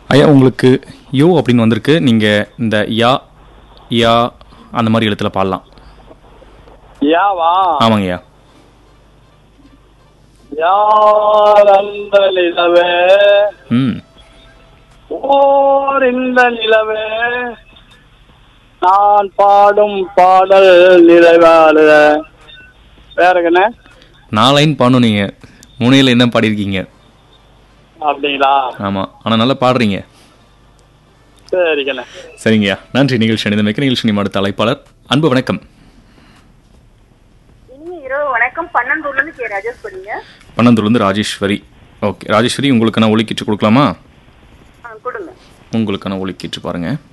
ஐயா உங்களுக்கு யோ அப்படின்னு வந்திருக்கு நீங்கள் இந்த யா யா அந்த மாதிரி எழுத்துல பாடலாம் யாவா ஆமாங்கய்யா யார் அந்த நிலவே ம் ஓர் இந்த நிலவே நான் பாடும் பாடல் நிறைவாடு வேறங்கண்ணே நாலு லைன் பாடணும் நீங்கள் மூணையில் என்ன பாடியிருக்கீங்க அப்படிங்களா ஆமாம் ஆனால் நல்லா பாடுறீங்க சரிங்கண்ணே சரிங்கய்யா நன்றி நிகழ்ச்சி அணிந்த மிக்க நிகழ்ச்சி அடுத்த அழைப்பாளர் அன்பு வணக்கம் இனிய இரவு வணக்கம் பன்னெண்டூர்ல இருந்து கே ராஜேஸ்வரிங்க பன்னந்தூர்லேருந்து ராஜேஸ்வரி ஓகே ராஜேஸ்வரி உங்களுக்கான ஒலிக்கீற்று கொடுக்கலாமா ஆ, கொடுங்க உங்களுக்கான ஒலிக்கீற்று பாருங்கள்